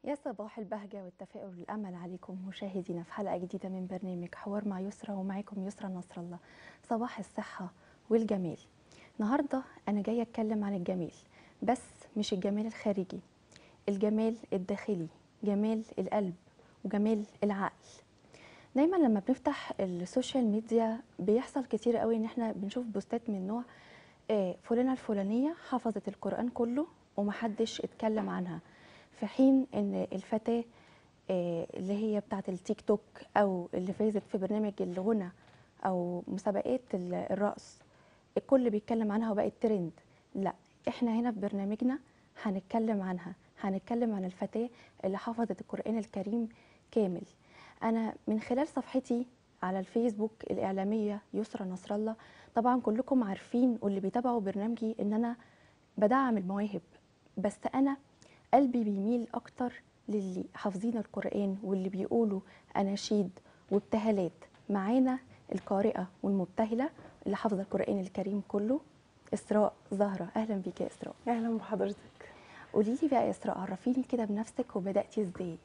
يا صباح البهجة والتفاؤل والأمل عليكم مشاهدينا في حلقة جديدة من برنامج حوار مع يسرى ومعاكم يسرى نصر الله صباح الصحة والجمال النهاردة أنا جاية أتكلم عن الجمال بس مش الجمال الخارجي الجمال الداخلي جمال القلب وجمال العقل دايما لما بنفتح السوشيال ميديا بيحصل كتير قوي ان احنا بنشوف بوستات من نوع آه، فلانة الفلانية حفظت القرآن كله ومحدش اتكلم عنها في حين ان الفتاة آه، اللي هي بتاعة التيك توك او اللي فازت في برنامج الغنى او مسابقات ال- الرقص الكل بيتكلم عنها وبقت ترند لا احنا هنا في برنامجنا هنتكلم عنها هنتكلم عن الفتاة اللي حفظت القرآن الكريم كامل انا من خلال صفحتي على الفيسبوك الإعلامية يسرى نصر الله طبعا كلكم عارفين واللي بيتابعوا برنامجي ان انا بدعم المواهب بس انا قلبي بيميل اكتر للي حافظين القرآن واللي بيقولوا اناشيد وابتهالات معانا القارئة والمبتهلة اللي حافظة القرآن الكريم كله إسراء زهرة أهلا بيك يا إسراء اهلا بحضرتك قولي لي بقى يا إسراء عرفيني كده بنفسك وبدأتي إزاي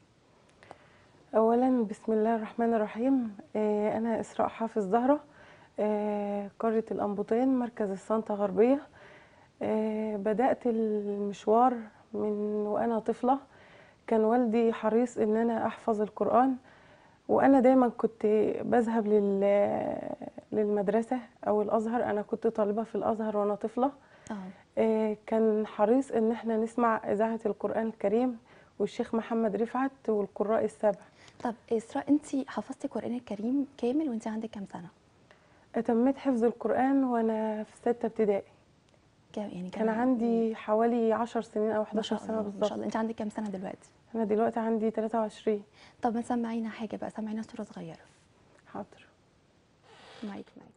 اولا بسم الله الرحمن الرحيم آه، انا اسراء حافظ زهره آه، قريه الانبوطين مركز السانتا غربيه آه، بدات المشوار من وانا طفله كان والدي حريص ان انا احفظ القران وانا دايما كنت بذهب لل للمدرسه او الازهر انا كنت طالبه في الازهر وانا طفله اه آه، كان حريص ان احنا نسمع اذاعه القران الكريم والشيخ محمد رفعت والقراء السبع طب إسراء أنت حفظتي القرآن الكريم كامل وأنت عندك كام سنة؟ أتميت حفظ القرآن وأنا في ستة ابتدائي كام يعني كان عندي حوالي عشر سنين أو ما 11 شاء سنة الله ما شاء بالظبط الله أنت عندك كام سنة دلوقتي؟ أنا دلوقتي عندي 23 طب ما سمعينا حاجة بقى سمعينا صورة صغيرة حاضر معاك معاك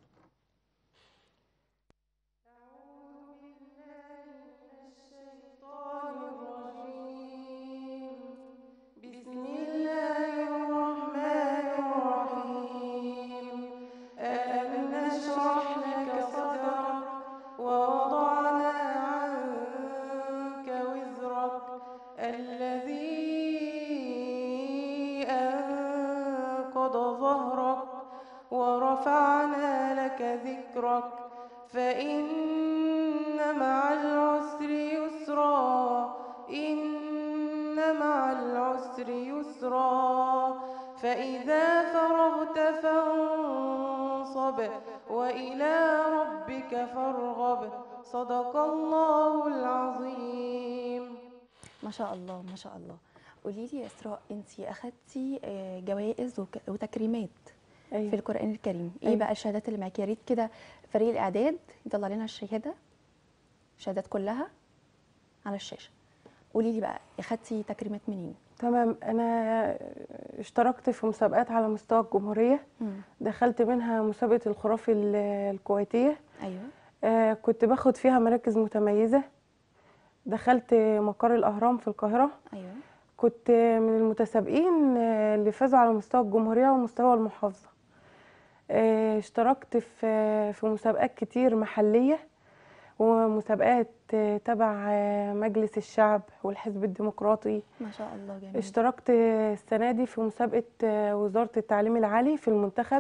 بسم الله الرحمن الرحيم ألم نشرح لك صدرك ووضعنا عنك وزرك الذي أنقض ظهرك ورفعنا لك ذكرك فإن مع العسر يسرا إن مع العسر يسرا فإذا فرغت فانصب وإلى ربك فارغب صدق الله العظيم ما شاء الله ما شاء الله قولي لي يا إسراء أنت أخدتي آه، جوائز وك- وتكريمات في أيوة. القرآن الكريم ايه أيوة. بقى الشهادات اللي معاكي يا ريت كده فريق الاعداد يطلع لنا الشهاده الشهادات كلها على الشاشه قولي لي بقى اخدتي تكريمات منين تمام أنا اشتركت في مسابقات على مستوى الجمهورية دخلت منها مسابقة الخرافي ال- الكويتية ايوه آه، كنت باخد فيها مراكز متميزة دخلت مقر الأهرام في القاهرة ايوه كنت من المتسابقين آه، اللي فازوا على مستوى الجمهورية ومستوى المحافظة آه، اشتركت في في مسابقات كتير محلية ومسابقات آه، تبع آه، مجلس الشعب والحزب الديمقراطي ما شاء الله جميل اشتركت السنة دي في مسابقة آه، وزارة التعليم العالي في المنتخب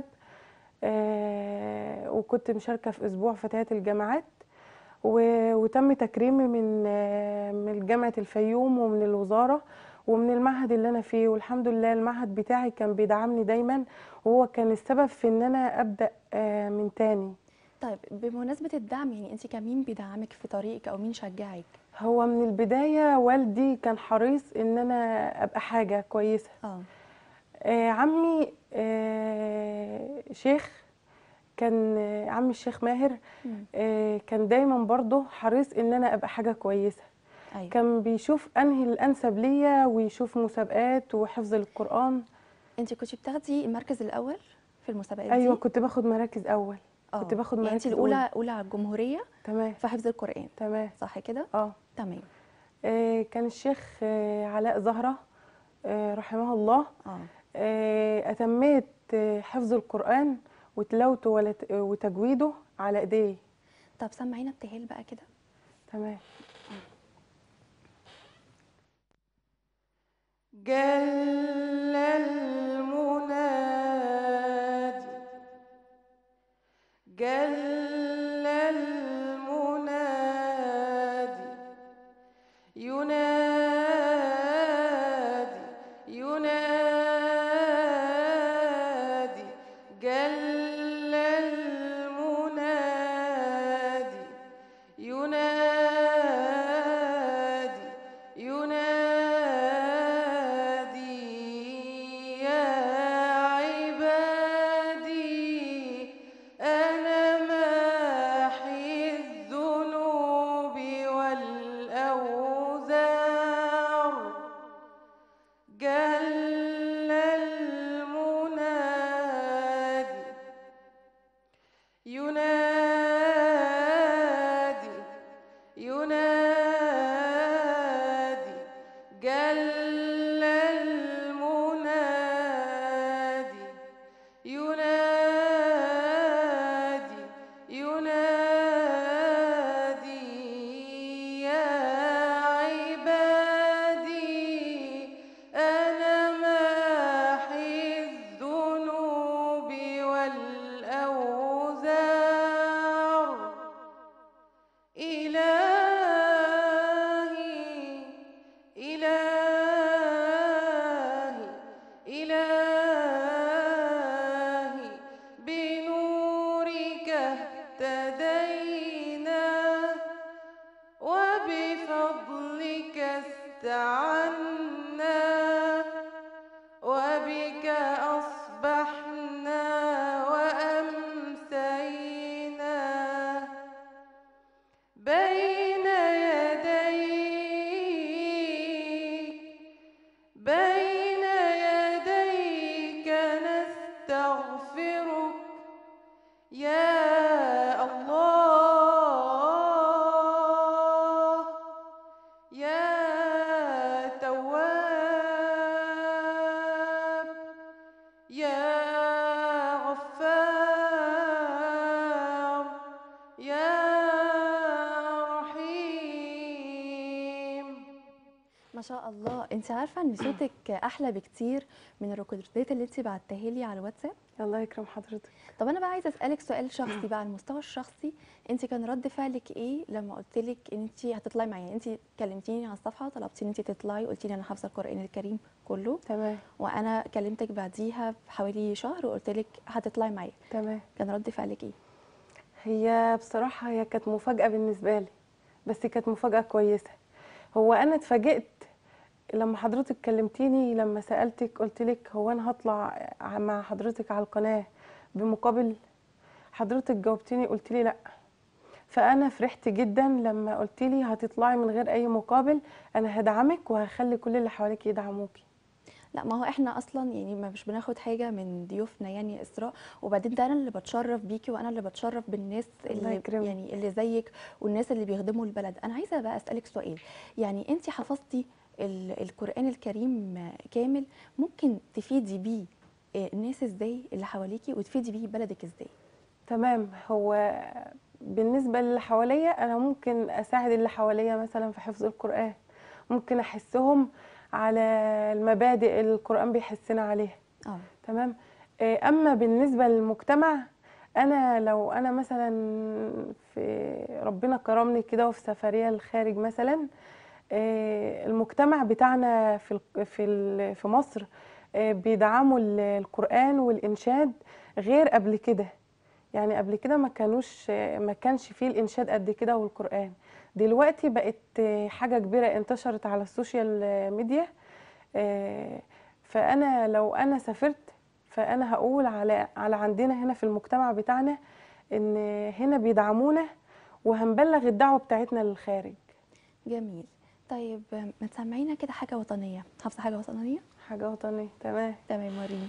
آه، وكنت مشاركة في أسبوع فتيات الجامعات و- وتم تكريمي من آه، من جامعة الفيوم ومن الوزارة ومن المعهد اللي أنا فيه والحمد لله المعهد بتاعي كان بيدعمني دايما وهو كان السبب في إن أنا أبدأ آه، من تاني طيب بمناسبه الدعم يعني انت كان مين بيدعمك في طريقك او مين شجعك هو من البداية والدي كان حريص إن أنا أبقى حاجة كويسة اه آه، عمي آه، شيخ كان آه، عمي الشيخ ماهر مم. آه، كان دايما برضه حريص ان انا ابقى حاجه كويسه ايوه كان بيشوف انهي الانسب ليا ويشوف مسابقات وحفظ القران انت كنت بتاخدي المركز الاول في المسابقات ايوه دي كنت باخد مراكز اول اه كنت باخد يعني انت مراكز الاولى أولى. اولى على الجمهوريه تمام في حفظ القران تمام صح كده اه تمام آه، كان الشيخ آه، علاء زهره آه، رحمه الله اه آه، اتميت آه، حفظ القران وتلاوته ولت- وتجويده على ايديه طب سمعينا ابتهال بقى كده تمام جل المنادي جل المنادي ينادي ينادي جل المنادي ينادي ينادي يا عبادي أنا ماحي الذنوب والأوزار جل المنادي ينادي ينادي جل المنادي ينادي ينادي يا عبادي أنا ماحي الذنوب والأوزار إلهي إلهي إلهي بنورك اهتدينا وبفضلك استعنا وبك أصبحنا وأمسينا بين يديك بين يديك نستغفرك يا الله يا تواب يا غفار يا رحيم ما شاء الله انت عارفه ان صوتك احلى بكتير من الريكوردات اللي انت بعتها لي على الواتساب الله يكرم حضرتك طب انا بقى عايزه اسالك سؤال شخصي بقى على المستوى الشخصي انت كان رد فعلك ايه لما قلت لك ان انت هتطلعي معايا انت كلمتيني على الصفحه طلبتي ان انت تطلعي قلتي لي انا حافظه القران الكريم كله تمام وانا كلمتك بعديها بحوالي شهر وقلت لك هتطلعي معايا تمام كان رد فعلك ايه هي بصراحة هي كانت مفاجأة بالنسبة لي بس كانت مفاجأة كويسة هو أنا اتفاجئت لما حضرتك كلمتيني لما سألتك قلت لك هو أنا هطلع مع حضرتك على القناة بمقابل حضرتك جاوبتيني قلت لي لأ فأنا فرحت جدا لما قلت لي هتطلعي من غير أي مقابل أنا هدعمك وهخلي كل اللي حواليك يدعموكي لا ما هو احنا اصلا يعني ما مش بناخد حاجه من ضيوفنا يعني يا اسراء وبعدين ده انا اللي بتشرف بيكي وانا اللي بتشرف بالناس الله اللي يكرمك. يعني اللي زيك والناس اللي بيخدموا البلد انا عايزه بقى اسالك سؤال يعني انت حفظتي ال- القران الكريم كامل ممكن تفيدي بيه آه، الناس ازاي اللي حواليكي وتفيدي بيه بلدك ازاي تمام هو بالنسبة للي حواليا أنا ممكن أساعد اللي حواليا مثلا في حفظ القرآن ممكن أحسهم على المبادئ اللي القرآن بيحسنا عليها اه تمام آه، أما بالنسبة للمجتمع أنا لو أنا مثلا في ربنا كرمني كده وفي سفرية الخارج مثلا آه، المجتمع بتاعنا في ال- في ال- في مصر آه، بيدعموا ال- القرآن والإنشاد غير قبل كده يعني قبل كده ما كانوش ما كانش فيه الإنشاد قد كده والقرآن دلوقتي بقت آه، حاجة كبيرة انتشرت على السوشيال آه، ميديا آه، فأنا لو أنا سافرت فأنا هقول على على عندنا هنا في المجتمع بتاعنا إن هنا بيدعمونا وهنبلغ الدعوة بتاعتنا للخارج جميل طيب آه، ما تسمعينا كده حاجه وطنيه حافظه حاجه وطنيه حاجة وطنية تمام تمام وريني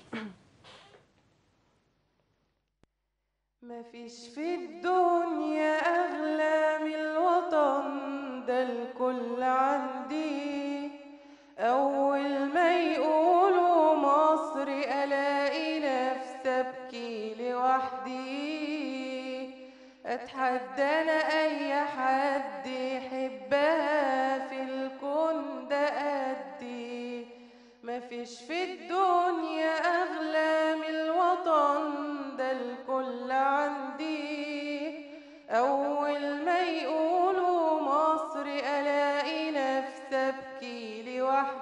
مفيش في الدنيا أغلى من الوطن ده الكل عندي أول ما يقولوا مصر ألاقي نفسي أبكي لوحدي أتحدى أنا أي حد يحبها في الكون ده قدي مفيش في الدنيا أغلى من الوطن ده الكل عندي أول ما يقولوا مصر ألاقي نفسي أبكي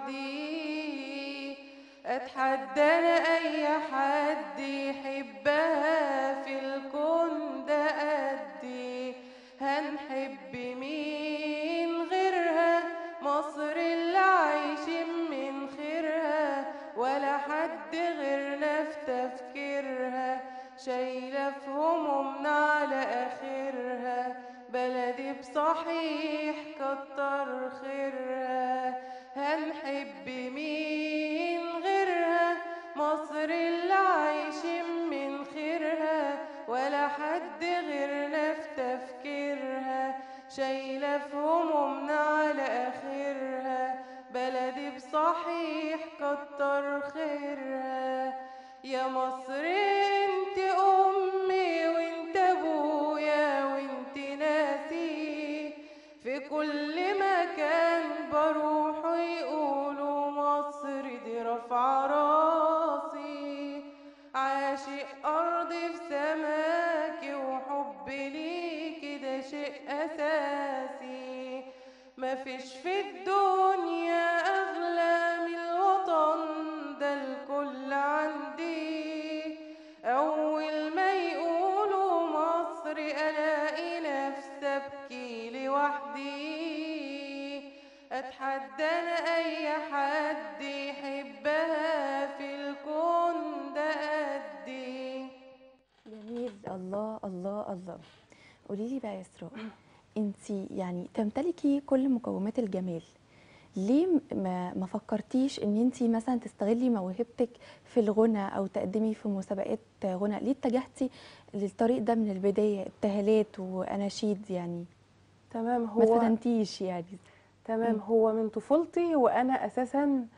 لوحدي أتحدى أنا أي حد يحبها في الكون ده قدي هنحب مين غيرها مصر اللي عايشين من خيرها ولا حد غيرنا في تفكيرها شايلة في همومنا على آخرها بلدي بصحيح كتر خيرها هنحب مين غيرها مصر اللي عايشين من خيرها ولا حد غيرنا في تفكيرها شايلة في همومنا على آخرها بلدي بصحيح كتر خيرها يا مصر انت أمي وانت أبويا وانت ناسي في كل مكان بروح يقولوا مصر دي رفع راسي عاشق أرضي في سماكي وحب ليكي ده شيء أساسي مفيش في الدنيا أغلى من الوطن ده الكل عندي أول ما يقولوا مصر ألاقي نفسي أبكي لوحدي أتحدى أنا أي حد يحبها في الكون ده قدي جميل الله الله الله قولي لي بقى يا اسراء انت يعني تمتلكي كل مقومات الجمال ليه م- ما ما فكرتيش ان انت مثلا تستغلي موهبتك في الغنى او تقدمي في مسابقات غنى ليه اتجهتي للطريق ده من البدايه ابتهالات واناشيد يعني تمام ما هو اتفتنتيش يعني تمام مم. هو من طفولتي وانا اساسا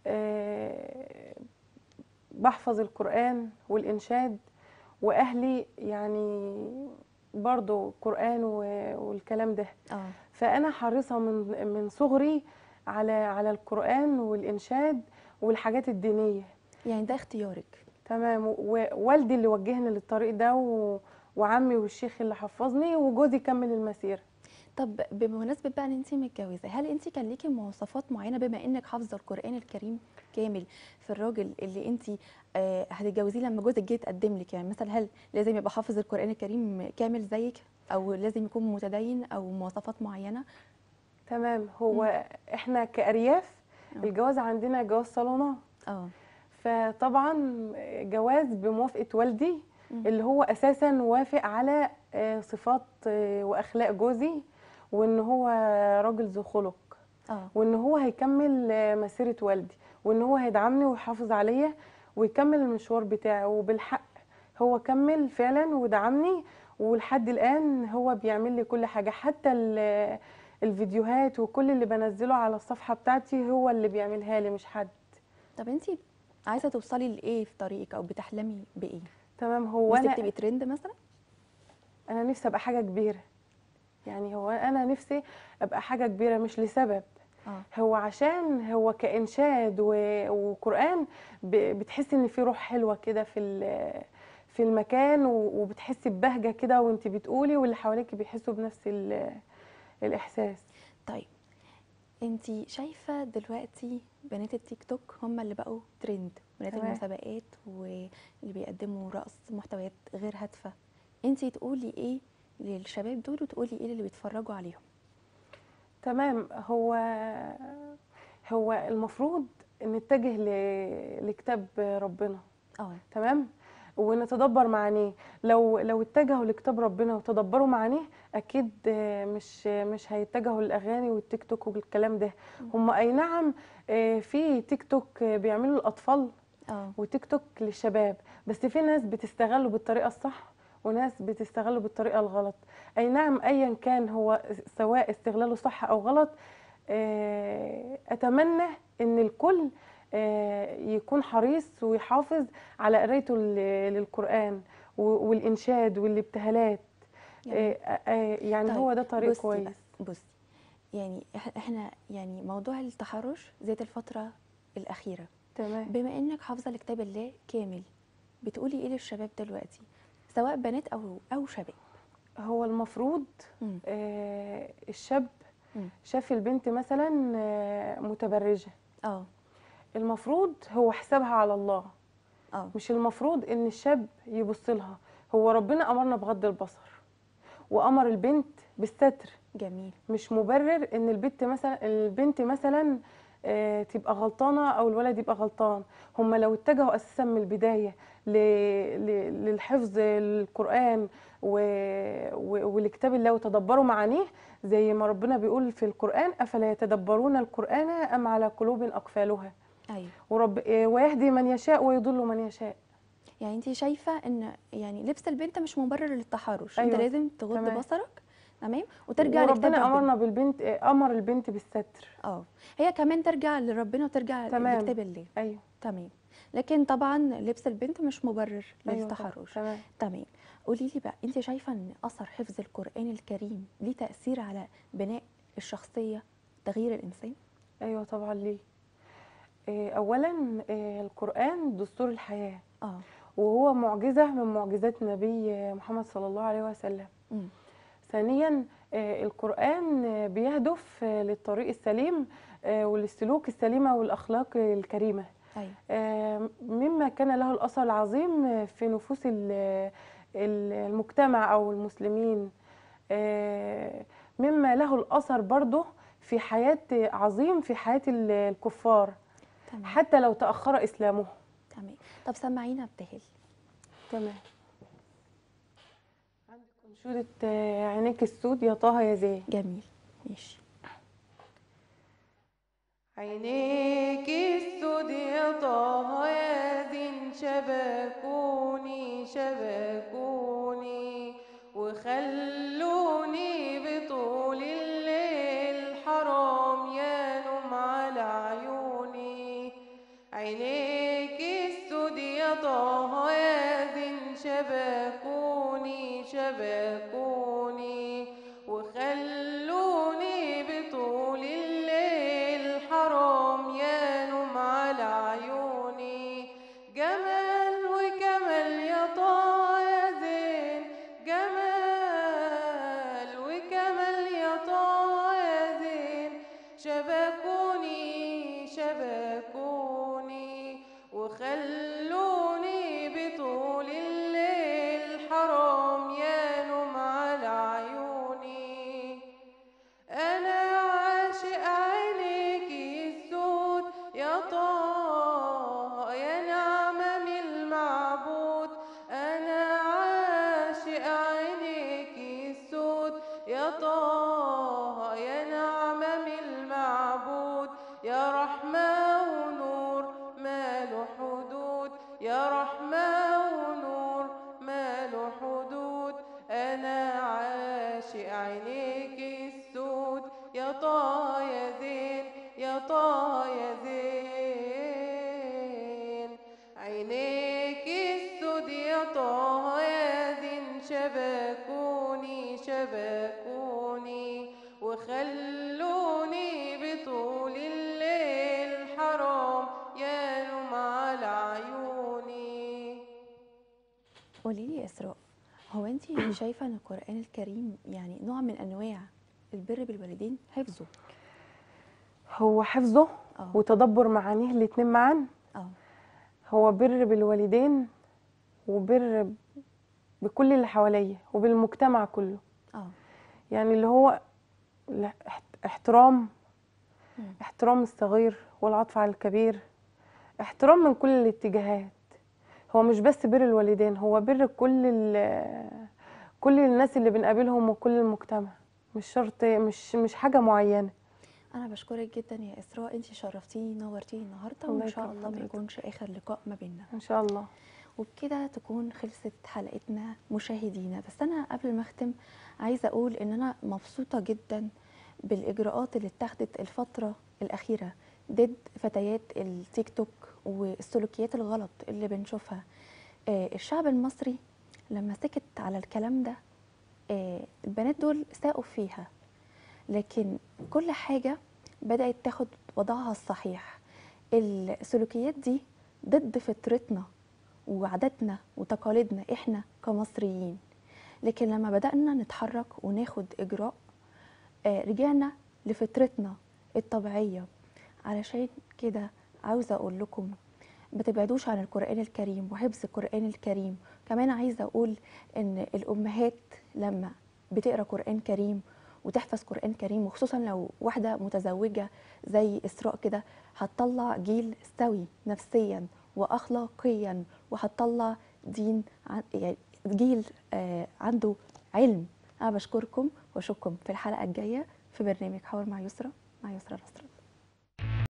آه، بحفظ القرآن والإنشاد وأهلي يعني برضو قرآن و- والكلام ده اه فأنا حريصة من من صغري على على القرآن والإنشاد والحاجات الدينية يعني ده اختيارك تمام ووالدي اللي وجهني للطريق ده و... وعمي والشيخ اللي حفظني وجوزي كمل المسيرة طب بمناسبة بقى ان انت متجوزة هل انت كان ليكي مواصفات معينة بما انك حافظة القرآن الكريم كامل في الراجل اللي انت آه هتتجوزيه لما جوزك جه يتقدم لك يعني مثلا هل لازم يبقى حافظ القرآن الكريم كامل زيك او لازم يكون متدين او مواصفات معينة تمام هو احنا كأرياف آه. الجواز عندنا جواز صالونات اه فطبعا جواز بموافقة والدي مم. اللي هو اساسا وافق على آه، صفات آه، واخلاق جوزي وان هو راجل ذو خلق اه وان هو هيكمل آه، مسيرة والدي وان هو هيدعمني ويحافظ عليا ويكمل المشوار بتاعه وبالحق هو كمل فعلا ودعمني ولحد الان هو بيعمل لي كل حاجة حتى ال- الفيديوهات وكل اللي بنزله على الصفحة بتاعتي هو اللي بيعملها لي مش حد طب انت عايزة توصلي لايه في طريقك او بتحلمي بايه تمام هو نفسك انا تبقي ترند مثلا انا نفسي ابقى حاجة كبيرة يعني هو انا نفسي ابقى حاجة كبيرة مش لسبب اه هو عشان هو كإنشاد و- وقرآن ب- بتحسي ان في روح حلوة كده في ال- في المكان و- وبتحسي ببهجة كده وانت بتقولي واللي حواليك بيحسوا بنفس ال- الإحساس طيب انت شايفه دلوقتي بنات التيك توك هم اللي بقوا ترند بنات تمام. المسابقات واللي بيقدموا رقص محتويات غير هادفه انت تقولي ايه للشباب دول وتقولي ايه اللي بيتفرجوا عليهم تمام هو هو المفروض نتجه ل- لكتاب ربنا اه تمام ونتدبر معانيه لو لو اتجهوا لكتاب ربنا وتدبروا معانيه اكيد آه، مش مش هيتجهوا للاغاني والتيك توك والكلام ده هم اي نعم آه، في تيك توك آه، بيعملوا الاطفال اه وتيك توك للشباب بس في ناس بتستغله بالطريقه الصح وناس بتستغله بالطريقه الغلط اي نعم ايا كان هو سواء استغلاله صح او غلط آه، اتمنى ان الكل آه، يكون حريص ويحافظ على قرايته لل- للقران و- والانشاد والابتهالات جميل. آه، آه، يعني طيب، هو ده طريق بصي كويس بقى، بصي يعني إح- احنا يعني موضوع التحرش زاد الفتره الاخيره تمام بما انك حافظه لكتاب الله كامل بتقولي ايه للشباب دلوقتي سواء بنات او او شباب هو المفروض مم. آه الشاب مم. شاف البنت مثلا آه متبرجه اه المفروض هو حسابها على الله اه مش المفروض ان الشاب يبص لها هو ربنا امرنا بغض البصر وامر البنت بالستر جميل مش مبرر ان البنت مثلا البنت مثلا آه، تبقى غلطانه او الولد يبقى غلطان هم لو اتجهوا اساسا من البدايه ل... ل... للحفظ القران و... و... ولكتاب الله وتدبروا معانيه زي ما ربنا بيقول في القران افلا يتدبرون القران ام على قلوب اقفالها ايوه ورب آه، ويهدي من يشاء ويضل من يشاء يعني انت شايفه ان يعني لبس البنت مش مبرر للتحرش انت أيوة، لازم تغض تمام. بصرك تمام وترجع لكتاب وربنا ربنا امرنا بالبنت آه، امر البنت بالستر اه هي كمان ترجع لربنا وترجع تمام. لكتاب الله ايوه تمام لكن طبعا لبس البنت مش مبرر ايوه للتحرش تمام تمام قولي لي بقى انت شايفه ان اثر حفظ القران الكريم ليه تاثير على بناء الشخصيه تغيير الانسان ايوه طبعا ليه آه، اولا آه، القران دستور الحياه اه وهو معجزه من معجزات النبي محمد صلى الله عليه وسلم امم ثانيا آه، القران آه، بيهدف آه، للطريق السليم آه، وللسلوك السليمه والاخلاق الكريمه ايوه آه، مما كان له الاثر العظيم آه، في نفوس ال- ال- المجتمع او المسلمين آه، مما له الاثر برضه في حياه عظيم في حياه ال- الكفار تمام حتى لو تاخر اسلامهم تمام طب سمعينا ابتهل تمام عندك انشوده آه، عينيك السود يا طه يا زين جميل ماشي عينيك السود يا طه يا زين شبكوني شبكوني وخلوني بطول الليل حرام يا نوم على عيوني عينيك السود يا طه يا زين شبكوني شبكوني وخلوني بطول الليل حرام يا نوم على عيوني جمال وكمال يا طه يا زين جمال وكمال يا طه يا زين شبكوني شبكوني وخلوني بطول الليل حرام يا نوم على عيوني أنا عاشق عينيك السود يا طه يا نعمة من المعبود أنا عاشق عينيك السود يا طه يا نعمة من المعبود يا رحمة ونور ما له حدود يا رحمة ونور ما له حدود أنا عاشق عينيك السود يا طه يا زين يا طه يا زين عينيك السود يا طه يا زين شبكوني شبكوني وخلوني بطول الليل حرام يا نوم على عيوني قولي لي يا اسراء هو انت شايفه ان القران الكريم يعني نوع من انواع البر بالوالدين حفظه هو حفظه اه وتدبر معانيه الاتنين معا اه هو بر بالوالدين وبر بكل اللي حواليا وبالمجتمع كله اه يعني اللي هو لا- احت- احترام مم. احترام الصغير والعطف على الكبير احترام من كل الاتجاهات هو مش بس بر الوالدين هو بر كل ال- كل الناس اللي بنقابلهم وكل المجتمع مش شرط مش مش حاجة معينة انا بشكرك جدا يا اسراء انت شرفتيني نورتيني النهارده الله وان شاء يكرم الله ما حضرتك. يكونش اخر لقاء ما بيننا ان شاء الله وبكده تكون خلصت حلقتنا مشاهدينا بس انا قبل ما اختم عايزه اقول ان انا مبسوطه جدا بالاجراءات اللي اتخذت الفتره الاخيره ضد فتيات التيك توك والسلوكيات الغلط اللي بنشوفها آه، الشعب المصري لما سكت على الكلام ده آه، البنات دول ساقوا فيها لكن كل حاجه بدات تاخد وضعها الصحيح السلوكيات دي ضد فطرتنا وعاداتنا وتقاليدنا احنا كمصريين لكن لما بدأنا نتحرك وناخد إجراء آه، رجعنا لفطرتنا الطبيعية علشان كده عاوزة أقول لكم ما تبعدوش عن القرآن الكريم وحفظ القرآن الكريم كمان عايزة أقول إن الأمهات لما بتقرأ قرآن كريم وتحفظ قرآن كريم وخصوصا لو واحدة متزوجة زي إسراء كده هتطلع جيل سوي نفسيا وأخلاقيا وهتطلع دين عن- يعني جيل آه، عنده علم أنا بشكركم وأشوفكم في الحلقة الجاية في برنامج حوار مع يسرا مع يسرا نصر